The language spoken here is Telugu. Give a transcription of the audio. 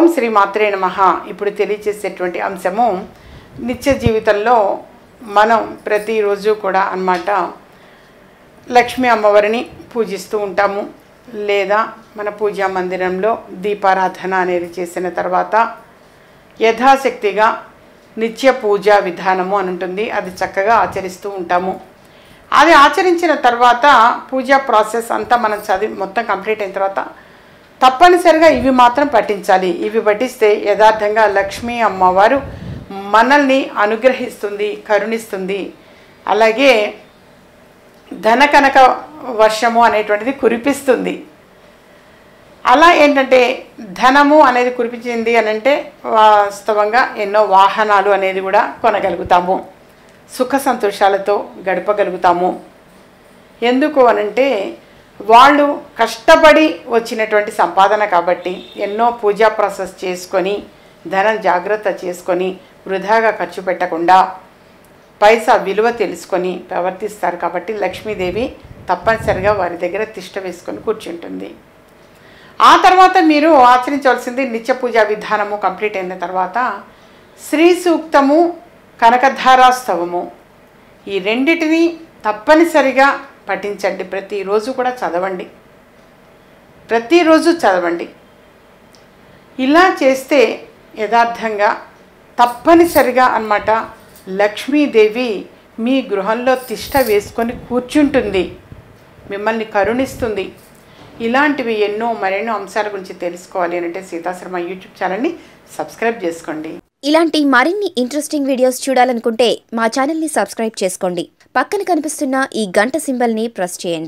శ్రీ మాత్రే నమః ఇప్పుడు తెలియచేసేటువంటి అంశము నిత్య జీవితంలో మనం ప్రతిరోజు కూడా అన్నమాట లక్ష్మీ అమ్మవారిని పూజిస్తూ ఉంటాము లేదా మన పూజా మందిరంలో దీపారాధన అనేది చేసిన తర్వాత యథాశక్తిగా నిత్య పూజా విధానము అని ఉంటుంది అది చక్కగా ఆచరిస్తూ ఉంటాము అది ఆచరించిన తర్వాత పూజా ప్రాసెస్ అంతా మనం చదివి మొత్తం కంప్లీట్ అయిన తర్వాత తప్పనిసరిగా ఇవి మాత్రం పఠించాలి ఇవి పఠిస్తే యథార్థంగా లక్ష్మీ అమ్మవారు మనల్ని అనుగ్రహిస్తుంది కరుణిస్తుంది అలాగే ధన కనక వర్షము అనేటువంటిది కురిపిస్తుంది అలా ఏంటంటే ధనము అనేది కురిపించింది అని అంటే వాస్తవంగా ఎన్నో వాహనాలు అనేది కూడా కొనగలుగుతాము సుఖ సంతోషాలతో గడపగలుగుతాము ఎందుకు అనంటే వాళ్ళు కష్టపడి వచ్చినటువంటి సంపాదన కాబట్టి ఎన్నో పూజా ప్రాసెస్ చేసుకొని ధనం జాగ్రత్త చేసుకొని వృధాగా ఖర్చు పెట్టకుండా పైసా విలువ తెలుసుకొని ప్రవర్తిస్తారు కాబట్టి లక్ష్మీదేవి తప్పనిసరిగా వారి దగ్గర తిష్ట వేసుకొని కూర్చుంటుంది ఆ తర్వాత మీరు ఆచరించవలసింది నిత్య పూజా విధానము కంప్లీట్ అయిన తర్వాత శ్రీ సూక్తము కనకధారాస్తవము ఈ రెండిటిని తప్పనిసరిగా పఠించండి ప్రతిరోజు కూడా చదవండి ప్రతిరోజు చదవండి ఇలా చేస్తే యథార్థంగా తప్పనిసరిగా అన్నమాట లక్ష్మీదేవి మీ గృహంలో తిష్ట వేసుకొని కూర్చుంటుంది మిమ్మల్ని కరుణిస్తుంది ఇలాంటివి ఎన్నో మరెన్నో అంశాల గురించి తెలుసుకోవాలి అంటే సీతాశ్రమ యూట్యూబ్ ఛానల్ని సబ్స్క్రైబ్ చేసుకోండి ఇలాంటి మరిన్ని ఇంట్రెస్టింగ్ వీడియోస్ చూడాలనుకుంటే మా ఛానల్ని సబ్స్క్రైబ్ చేసుకోండి పక్కన కనిపిస్తున్న ఈ గంట సింబల్ని ప్రెస్ చేయండి